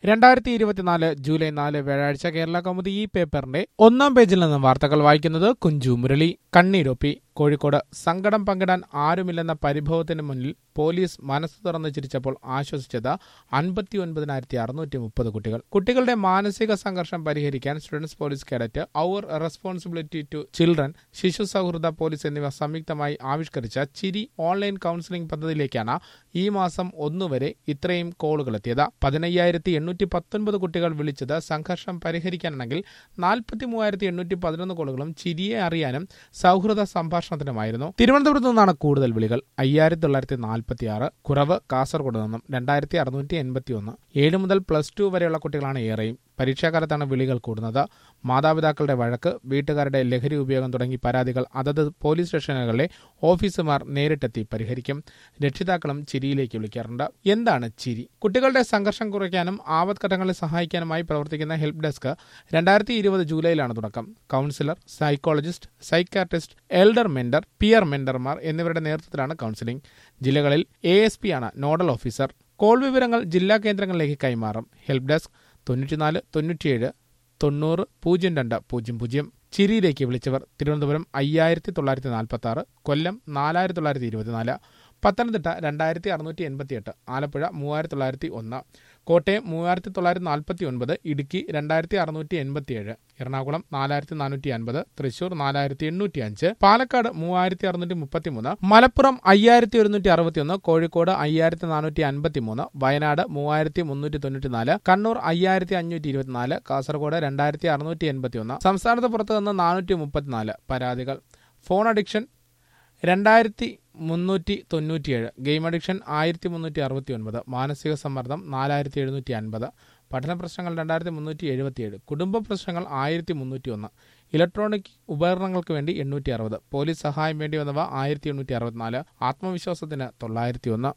രണ്ടായിരത്തി ഇരുപത്തിനാല് ജൂലൈ നാല് വ്യാഴാഴ്ച കേരള കൗമുദി ഈ പേപ്പറിന്റെ ഒന്നാം പേജിൽ നിന്നും വാർത്തകൾ വായിക്കുന്നത് കുഞ്ചു മുരളി കണ്ണീരൊപ്പി കോഴിക്കോട് സങ്കടം പങ്കിടാൻ ആരുമില്ലെന്ന പരിഭവത്തിന് മുന്നിൽ പോലീസ് മനസ്സ് തുറന്ന് ചിരിച്ചപ്പോൾ ആശ്വസിച്ചത് അൻപത്തി ഒൻപതിനായിരത്തി അറുന്നൂറ്റി മുപ്പത് കുട്ടികൾ കുട്ടികളുടെ മാനസിക സംഘർഷം പരിഹരിക്കാൻ students police cadet our responsibility to children ശിശു സൗഹൃദ പോലീസ് എന്നിവ സംയുക്തമായി ആവിഷ്കരിച്ച ചിരി ഓൺലൈൻ കൌൺസിലിംഗ് പദ്ധതിയിലേക്കാണ് ഈ മാസം ഒന്നുവരെ ഇത്രയും കോളുകൾ എത്തിയത് പതിനയ്യായിരത്തി എണ്ണൂറ്റി പത്തൊൻപത് കുട്ടികൾ വിളിച്ചത് സംഘർഷം പരിഹരിക്കാനാണെങ്കിൽ നാൽപ്പത്തി മൂവായിരത്തി എണ്ണൂറ്റി പതിനൊന്ന് കോളുകളും ചിരിയെ അറിയാനും സൗഹൃദ സംഭാഷണത്തിനുമായിരുന്നു തിരുവനന്തപുരത്ത് നിന്നാണ് കൂടുതൽ വിളികൾ അയ്യായിരത്തി തൊള്ളായിരത്തി നാൽപ്പത്തി ആറ് കുറവ് കാസർഗോഡ് നിന്നും രണ്ടായിരത്തി അറുന്നൂറ്റി എൺപത്തി ഒന്ന് ഏഴ് മുതൽ പ്ലസ് ടു വരെയുള്ള കുട്ടികളാണ് ഏറെയും പരീക്ഷാകാലത്താണ് വിളികൾ കൂടുന്നത് മാതാപിതാക്കളുടെ വഴക്ക് വീട്ടുകാരുടെ ലഹരി ഉപയോഗം തുടങ്ങി പരാതികൾ അതത് പോലീസ് സ്റ്റേഷനുകളിലെ ഓഫീസർമാർ നേരിട്ടെത്തി പരിഹരിക്കും രക്ഷിതാക്കളും ചിരിയിലേക്ക് വിളിക്കാറുണ്ട് എന്താണ് ചിരി കുട്ടികളുടെ സംഘർഷം കുറയ്ക്കാനും ആപത്ഘട്ടങ്ങളിൽ സഹായിക്കാനുമായി പ്രവർത്തിക്കുന്ന ഹെൽപ്പ് ഡെസ്ക് രണ്ടായിരത്തി ഇരുപത് ജൂലൈയിലാണ് തുടക്കം counsellor psychologist psychiatrist elder mentor peer മെന്റർമാർ എന്നിവരുടെ നേതൃത്വത്തിലാണ് കൌൺസിലിംഗ് ജില്ലകളിൽ എ എസ് പി ആണ് നോഡൽ ഓഫീസർ കോൾ വിവരങ്ങൾ ജില്ലാ കേന്ദ്രങ്ങളിലേക്ക് കൈമാറും ഹെൽപ്പ് ഡെസ്ക് തൊണ്ണൂറ്റിനാല് തൊണ്ണൂറ്റിയേഴ് തൊണ്ണൂറ് പൂജ്യം രണ്ട് പൂജ്യം പൂജ്യം ചിരിയിലേക്ക് വിളിച്ചവർ തിരുവനന്തപുരം അയ്യായിരത്തി തൊള്ളായിരത്തി നാൽപ്പത്തി ആറ് കൊല്ലം നാലായിരത്തി തൊള്ളായിരത്തി ഇരുപത്തിനാല് പത്തനംതിട്ട രണ്ടായിരത്തി അറുന്നൂറ്റി എൺപത്തിയെട്ട് ആലപ്പുഴ മൂവായിരത്തി തൊള്ളായിരത്തി ഒന്ന് കോട്ടയം മൂവായിരത്തി തൊള്ളായിരത്തി നാൽപ്പത്തി ഒൻപത് ഇടുക്കി രണ്ടായിരത്തി അറുന്നൂറ്റി എൺപത്തിയേഴ് എറണാകുളം നാലായിരത്തി നാനൂറ്റി അൻപത് തൃശൂർ നാലായിരത്തി എണ്ണൂറ്റി അഞ്ച് പാലക്കാട് മൂവായിരത്തി അറുന്നൂറ്റി മുപ്പത്തി മൂന്ന് മലപ്പുറം അയ്യായിരത്തി ഒരുന്നൂറ്റി അറുപത്തി ഒന്ന് കോഴിക്കോട് അയ്യായിരത്തി നാനൂറ്റി അൻപത്തി മൂന്ന് വയനാട് മൂവായിരത്തി മുന്നൂറ്റി തൊണ്ണൂറ്റി നാല് കണ്ണൂർ അയ്യായിരത്തി അഞ്ഞൂറ്റി ഇരുപത്തിനാല് കാസർഗോഡ് രണ്ടായിരത്തി അറുന്നൂറ്റി എൺപത്തി ഒന്ന് സംസ്ഥാനത്ത് പുറത്തു നിന്ന് നാനൂറ്റി മുപ്പത്തിനാല് പരാതികൾ ഫോൺ അഡിക്ഷൻ രണ്ടായിരത്തി മുന്നൂറ്റി തൊണ്ണൂറ്റിയേഴ് ഗെയിം അഡിക്ഷൻ ആയിരത്തി മുന്നൂറ്റി അറുപത്തി ഒൻപത് മാനസിക സമ്മർദ്ദം നാലായിരത്തി എഴുന്നൂറ്റി അൻപത് പഠന പ്രശ്നങ്ങൾ രണ്ടായിരത്തി മുന്നൂറ്റി എഴുപത്തിയേഴ് കുടുംബ പ്രശ്നങ്ങൾ ആയിരത്തി മുന്നൂറ്റി ഒന്ന് ഇലക്ട്രോണിക് ഉപകരണങ്ങൾക്ക് വേണ്ടി എണ്ണൂറ്റി അറുപത് പോലീസ് സഹായം വേണ്ടി വന്നവ ആയിരത്തി എണ്ണൂറ്റി അറുപത്തിനാല് ആത്മവിശ്വാസത്തിന് തൊള്ളായിരത്തി ഒന്ന്